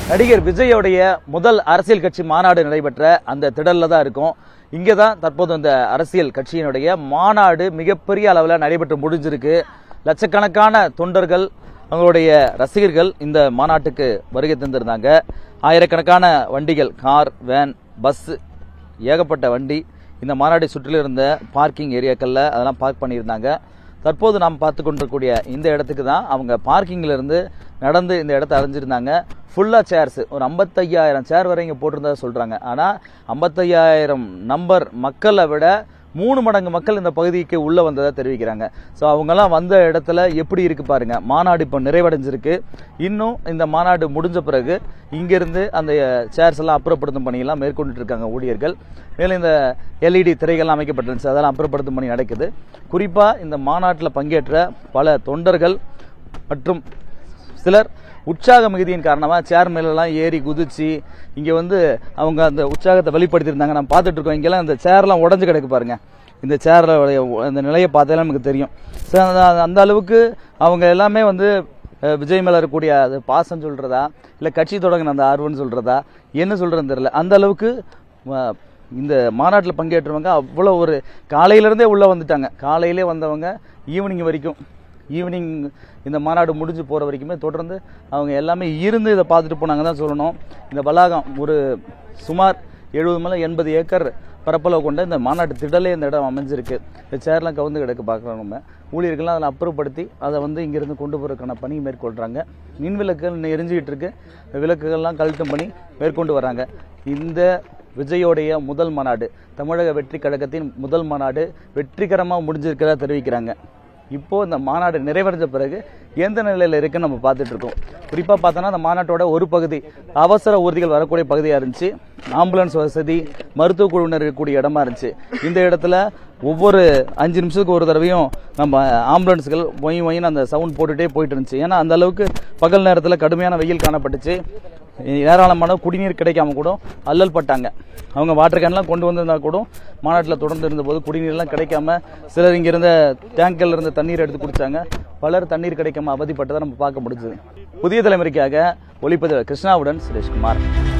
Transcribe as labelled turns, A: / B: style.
A: நடிகர் விஜயோடைய முதல் அரசியல் கட்சி மாநாடு நடைபெற்ற அந்த திடல்ல தான் இருக்கும் இங்கே தான் தற்போது இந்த அரசியல் கட்சியினுடைய மாநாடு மிகப்பெரிய அளவில் நடைபெற்று முடிஞ்சிருக்கு லட்சக்கணக்கான தொண்டர்கள் அவங்களுடைய ரசிகர்கள் இந்த மாநாட்டுக்கு வருகை தந்திருந்தாங்க ஆயிரக்கணக்கான வண்டிகள் கார் வேன் பஸ் ஏகப்பட்ட வண்டி இந்த மாநாட்டை சுற்றிலும் இருந்த பார்க்கிங் ஏரியாக்களில் அதெல்லாம் பார்க் பண்ணியிருந்தாங்க தற்போது நாம் பார்த்து கொண்டிருக்கக்கூடிய இந்த இடத்துக்கு தான் அவங்க பார்க்கிங்ல இருந்து நடந்து இந்த இடத்த அடைஞ்சிருந்தாங்க ஃபுல்லாக சேர்ஸ் ஒரு ஐம்பத்தையாயிரம் சேர் வரை இங்கே போட்டிருந்ததா சொல்கிறாங்க ஆனால் ஐம்பத்தையாயிரம் நம்பர் மக்களை விட மூணு மடங்கு மக்கள் இந்த பகுதிக்கு உள்ளே வந்ததா தெரிவிக்கிறாங்க ஸோ அவங்கெல்லாம் வந்த இடத்துல எப்படி இருக்கு பாருங்க மாநாடு இப்போ நிறைவடைஞ்சிருக்கு இன்னும் இந்த மாநாடு முடிஞ்ச பிறகு இங்கிருந்து அந்த சேர்ஸ் எல்லாம் அப்புறப்படுத்தும் பணியெல்லாம் மேற்கொண்டுட்டு இருக்காங்க ஊழியர்கள் மேலும் இந்த எல்இடி திரைகள்லாம் அமைக்கப்பட்டிருந்துச்சு அதெல்லாம் அப்புறப்படுத்தும் பணி நடக்குது குறிப்பாக இந்த மாநாட்டில் பங்கேற்ற பல தொண்டர்கள் மற்றும் சிலர் உற்சாக மிகுதியின் காரணமாக சேர் மேலெல்லாம் ஏறி குதிச்சு இங்கே வந்து அவங்க அந்த உற்சாகத்தை வெளிப்படுத்தியிருந்தாங்க நம்ம பார்த்துட்டு இருக்கோம் இங்கெல்லாம் இந்த சேர்லாம் உடஞ்சு கிடக்கு பாருங்க இந்த சேரில் அந்த நிலையை பார்த்தாலே நமக்கு தெரியும் ஸோ அந்த அந்த அளவுக்கு அவங்க எல்லாமே வந்து அஹ், விஜய் மேலே இருக்கக்கூடிய அது பாசம் சொல்கிறதா இல்லை கட்சி தொடங்கின அந்த ஆர்வம்னு சொல்கிறதா என்ன சொல்கிறதுன்னு தெரியல அந்த அளவுக்கு அஹ், இந்த மாநாட்டில் பங்கேற்றவங்க அவ்வளோ ஒரு காலையிலேருந்தே உள்ளே வந்துட்டாங்க காலையிலே வந்தவங்க ஈவினிங் வரைக்கும் ஈவினிங் இந்த மாநாடு முடிஞ்சு போகிற வரைக்குமே தொடர்ந்து அவங்க எல்லாமே இருந்து இதை பார்த்துட்டு போனாங்க தான் சொல்லணும் இந்த வளாகம் ஒரு சுமார் எழுபது மேலே எண்பது ஏக்கர் பரப்பளவு கொண்ட இந்த மாநாட்டு திடலே இந்த இடம் அமைஞ்சிருக்கு இந்த சேர்லாம் கவுந்து கிடக்கு பார்க்குறோம் நம்ம ஊழியர்கள்லாம் அதில் அப்புறப்படுத்தி அதை வந்து இங்கிருந்து கொண்டு போகிறதுக்கான பணி மேற்கொள்கிறாங்க மின் விளக்குகள் இன்னும் எரிஞ்சுக்கிட்டு இருக்கு இந்த விளக்குகள்லாம் கழட்டும் பணி மேற்கொண்டு வராங்க இந்த விஜயோடைய முதல் மாநாடு தமிழக வெற்றி கழகத்தின் முதல் மாநாடு வெற்றிகரமாக முடிஞ்சிருக்கிறதா தெரிவிக்கிறாங்க இப்போ இந்த மாநாடு நிறைவடைஞ்ச பிறகு எந்த நிலையில இருக்குன்னு நம்ம பார்த்துட்டு இருக்கோம் குறிப்பா பார்த்தோன்னா அந்த மாநாட்டோட ஒரு பகுதி அவசர ஊர்திகள் வரக்கூடிய பகுதியா இருந்துச்சு ஆம்புலன்ஸ் வசதி மருத்துவ குழுவினர் இருக்கக்கூடிய இடமா இருந்துச்சு இந்த இடத்துல ஒவ்வொரு அஞ்சு நிமிஷத்துக்கு ஒரு தடவையும் நம்ம ஆம்புலன்ஸ்கள் ஒய் ஒயின்னு அந்த சவுண்ட் போட்டுட்டே போயிட்டு இருந்துச்சு ஏன்னா அந்த அளவுக்கு பகல் நேரத்தில் கடுமையான வெயில் காணப்பட்டுச்சு ஏராளமான குடிநீர் கிடைக்காம கூட அல்லல் பட்டாங்க அவங்க வாட்டர் கேன்லாம் கொண்டு வந்திருந்தா கூட மாநாட்டில் தொடர்ந்து இருந்தபோது குடிநீர்லாம் கிடைக்காம சிலர் இங்க இருந்த டேங்கர்ல இருந்த தண்ணீர் எடுத்து குடிச்சாங்க பலர் தண்ணீர் கிடைக்காம அவதிப்பட்டதை நம்ம பார்க்க முடிஞ்சது புதிய தலைமுறைக்காக ஒளிப்பதிவர் கிருஷ்ணாவுடன் சுரேஷ்குமார்